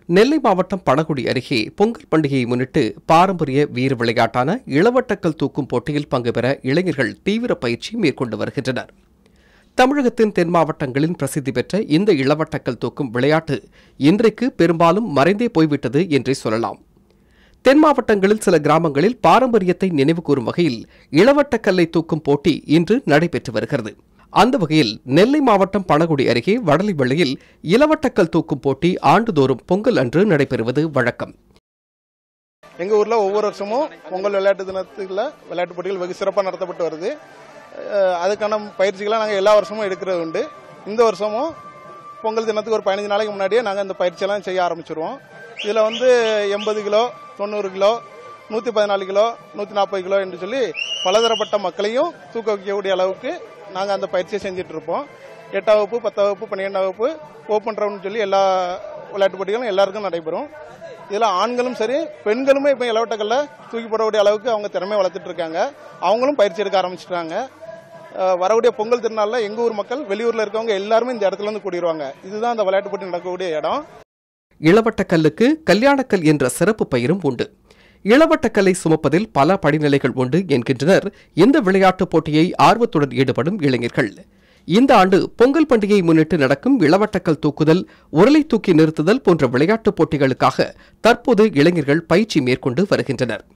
நெல்லை மாவட்டம் பணகுடி அருகே பொங்கல் பண்டிகையை முன்னிட்டு பாரம்பரிய வீர விளையாட்டான இளவட்டக்கல் தூக்கும் போட்டியில் பங்கு பெற இளைஞர்கள் தீவிர பயிற்சி மேற்கொண்டு வருகின்றனர் தமிழகத்தின் தென் மாவட்டங்களின் பிரசித்தி பெற்ற இந்த இளவட்டக்கல் தூக்கும் விளையாட்டு இன்றைக்கு பெரும்பாலும் மறைந்தே போய்விட்டது என்றே சொல்லலாம் தென் மாவட்டங்களில் சில கிராமங்களில் பாரம்பரியத்தை நினைவுகூரும் வகையில் இளவட்டக்கல்லை தூக்கும் போட்டி இன்று நடைபெற்று வருகிறது அந்த வகையில் நெல்லை மாவட்டம் பணகுடி அருகே வடலிவெளியில் இளவட்டக்கல் தூக்கும் போட்டி ஆண்டுதோறும் பொங்கல் அன்று நடைபெறுவது வழக்கம் எங்கள் ஊரில் ஒவ்வொரு வருஷமும் பொங்கல் விளையாட்டு தினத்துக்குள்ள விளையாட்டு போட்டிகள் வெகு சிறப்பாக நடத்தப்பட்டு வருது அஹ் அதுக்கான பயிற்சிகளை நாங்கள் எல்லா வருஷமும் எடுக்கிறது உண்டு இந்த வருஷமும் பொங்கல் தினத்துக்கு ஒரு பதினஞ்சு நாளைக்கு முன்னாடியே நாங்கள் இந்த பயிற்சியெல்லாம் செய்ய ஆரம்பிச்சிருவோம் இதில் வந்து எண்பது கிலோ தொண்ணூறு கிலோ நூற்றி பதினாலு கிலோ நூற்றி நாற்பது கிலோ என்று சொல்லி பலதரப்பட்ட மக்களையும் தூக்க வைக்கக்கூடிய அளவுக்கு நாங்கள் அந்த பயிற்சியை செஞ்சுட்டு இருப்போம் எட்டாம் வகுப்பு பத்தாம் வகுப்பு பன்னிரெண்டாம் வகுப்பு ஓப்பன் ரவுண்ட் சொல்லி எல்லா விளையாட்டு போட்டிகளும் எல்லாருக்கும் நடைபெறும் இதில் ஆண்களும் சரி பெண்களுமே இப்போ இளவட்டக்கல்ல தூக்கி போடக்கூடிய அளவுக்கு அவங்க திறமையை வளர்த்துட்டு இருக்காங்க அவங்களும் பயிற்சி எடுக்க ஆரம்பிச்சிட்டாங்க அஹ் வரக்கூடிய பொங்கல் திருநாளில் எங்கள் ஊர் மக்கள் வெளியூரில் இருக்கவங்க எல்லாருமே இந்த இடத்துல இருந்து கூடிடுவாங்க இதுதான் அந்த விளையாட்டு போட்டி நடக்கக்கூடிய இடம் இளவட்டக்கல்லுக்கு கல்யாணக்கல் என்ற சிறப்பு பெயரும் உண்டு இளவட்டக்கல்லை சுமப்பதில் பல படிநிலைகள் உண்டு என்கின்றனர் இந்த விளையாட்டுப் போட்டியை ஆர்வத்துடன் ஈடுபடும் இளைஞர்கள் இந்த ஆண்டு பொங்கல் பண்டிகையை முன்னிட்டு நடக்கும் இளவட்டக்கல் தூக்குதல் உரலை தூக்கி நிறுத்துதல் போன்ற விளையாட்டுப் போட்டிகளுக்காக தற்போது இளைஞர்கள் பயிற்சி மேற்கொண்டு வருகின்றனர்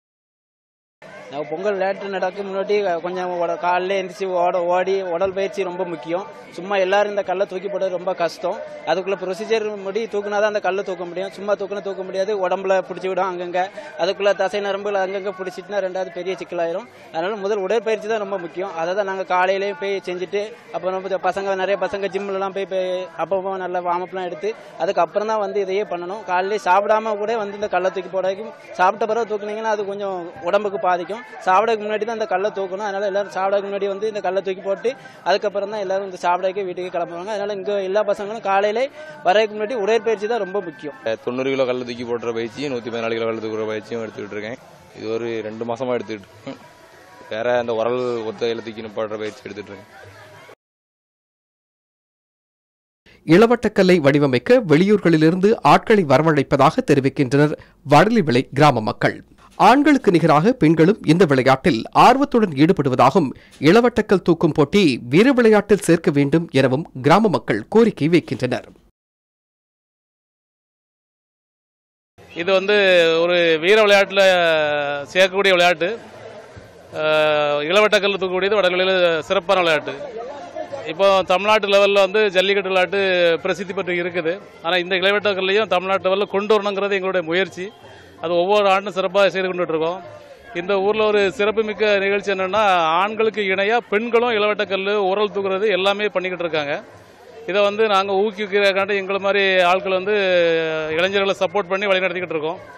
நான் பொங்கல் விளையாட்டு நடக்க முன்னாடி கொஞ்சம் உட- காலையில எந்திரிச்சு ஓட ஓடி உடல் பயிற்சி ரொம்ப முக்கியம் சும்மா எல்லாரும் இந்த கல்லை தூக்கி போடுறது ரொம்ப கஷ்டம் அதுக்குள்ள ப்ரொசீஜர் முடி தூக்குனா தான் அந்த கல்லை தூக்க முடியும் சும்மா தூக்குனா தூக்க முடியாது உடம்புல பிடிச்சி விடும் அங்கங்க அதுக்குள்ள தசை நரம்புல அங்கங்க பிடிச்சிட்டுனா ரெண்டாவது பெரிய சிக்கலாயிரும் அதனால முதல் உடற்பயிற்சி தான் ரொம்ப முக்கியம் அதை தான் நாங்கள் காலையிலேயே போய் செஞ்சுட்டு அப்புறம் வந்து பசங்க நிறைய பசங்க ஜிம்லலாம் போய் போய் அப்பப்போ நல்ல வார்மப்லாம் எடுத்து அதுக்கப்புறம் தான் வந்து இதையே பண்ணணும் காலையிலே சாப்பிடாம கூட வந்து இந்த கல்லை தூக்கி போட வைக்கும் சாப்பிட்ட பிறகு தூக்குனீங்கன்னா அது கொஞ்சம் உடம்புக்கு பாதிக்கும் சாப்பிடக்கு முன்னாடி தான் இந்த கல்லை தூக்கணும் அதனால எல்லாரும் சாப்பிடக்கு முன்னாடி வந்து இந்த கல்லை தூக்கி போட்டு அதுக்கப்புறம் தான் எல்லாரும் இந்த சாப்பிடக்கு வீட்டுக்கு கிளம்புவாங்க அதனால இங்க எல்லா பசங்களும் காலையிலே வரதுக்கு முன்னாடி உடற்பயிற்சி தான் ரொம்ப முக்கியம் தொண்ணூறு கிலோ கல்ல தூக்கி போடுற பயிற்சியும் நூற்றி பதினாலு கிலோ கல்ல தூக்குற பயிற்சியும் எடுத்துக்கிட்டு இருக்கேன் இது ஒரு ரெண்டு மாசமா எடுத்துக்கிட்டு இருக்கேன் வேற அந்த உரல் ஒத்த இல தூக்கி நிப்பாடுற பயிற்சி எடுத்துட்டு இருக்கேன் இளவட்டக்கல்லை வடிவமைக்க வெளியூர்களிலிருந்து ஆட்களை வரவழைப்பதாக தெரிவிக்கின்றனர் வடலிவிளை கிராம மக்கள் ஆண்களுக்கு நிகராக பெண்களும் இந்த விளையாட்டில் ஆர்வத்துடன் ஈடுபடுவதாகவும் இளவட்டக்கல் தூக்கும் போட்டி வீர விளையாட்டில் சேர்க்க வேண்டும் எனவும் கிராம மக்கள் கோரிக்கை வைக்கின்றனர் இது வந்து ஒரு வீர விளையாட்டில் சேர்க்கக்கூடிய விளையாட்டு அஹ், இளவட்டக்கல் தூக்கக்கூடியது வடகளில் சிறப்பான விளையாட்டு இப்போ தமிழ்நாட்டு லெவலில் வந்து ஜல்லிக்கட்டு விளையாட்டு பிரசித்தி பெற்று இருக்குது ஆனால் இந்த இளவட்டக்கல்லையும் தமிழ்நாட்டு லெவலில் கொண்டு வரணுங்கிறது எங்களுடைய முயற்சி அது ஒவ்வொரு ஆண்டும் சிறப்பாக செய்து கொண்டுட்டு இருக்கோம் இந்த ஊரில் ஒரு சிறப்புமிக்க நிகழ்ச்சி என்னென்னா ஆண்களுக்கு இணையாக பெண்களும் இளவட்டக்கல் உரல் தூக்குறது எல்லாமே பண்ணிக்கிட்டு இருக்காங்க இதை வந்து நாங்கள் ஊக்குவிக்கிறக்காண்டி எங்களை மாதிரி ஆட்கள் வந்து இளைஞர்களை சப்போர்ட் பண்ணி வழிநடத்திக்கிட்டு இருக்கோம்